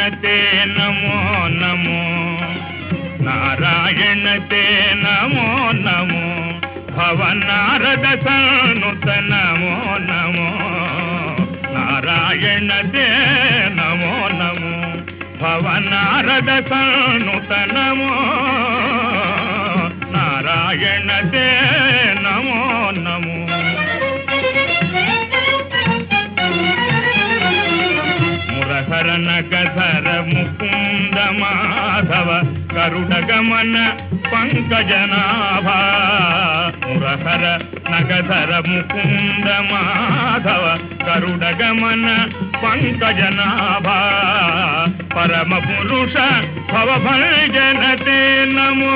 ते नमो नमो नारायण ते नमो नमो भवनारद सनुत नमो नमो नारायण ते नमो नमो भवनारद सनुत नमो नारायण ते नमो नमो మురహర నగధర ముకుంద మాధవ కరుణ గమన పంకజనాభ మురహర నగధర ముకుంద మాధవ కరుణ గమన పంకజనాభ పరమ పురుష భవభజనతే నమో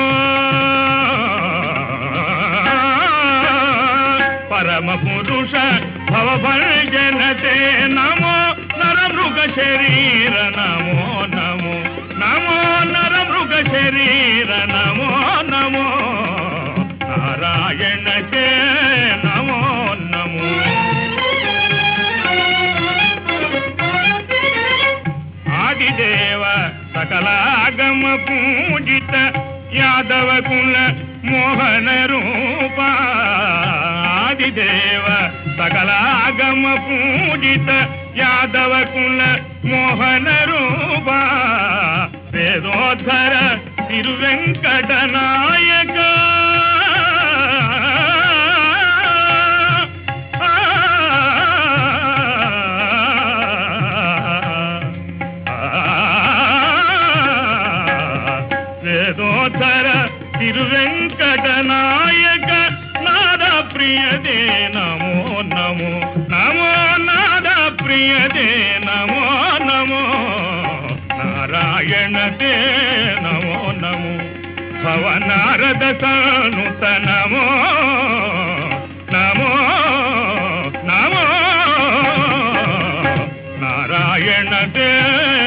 పరమ పురుష భవభజనతే నమో నరమృగ శరీర నమో నమో నమో నరమృగ శరీర నమో నమో నారాయణ చే నమో నమో ఆదిదేవ సకలాగమ పూజిత యాదవ కుల మోహన రూప ఆదిదేవ సకలాగమ పూజిత యాదవ కుల మోహన రూప వేదోద్ధర తిరువెంకట నాయక వేదోధర తిరువెంకట నాయక నాద ప్రియదే నమో నమో నమో నాద ప్రియదే నమో నమో నారాయణ తే నమో నమో భవనారద సనుత నమో నమో నమో నారాయణ తే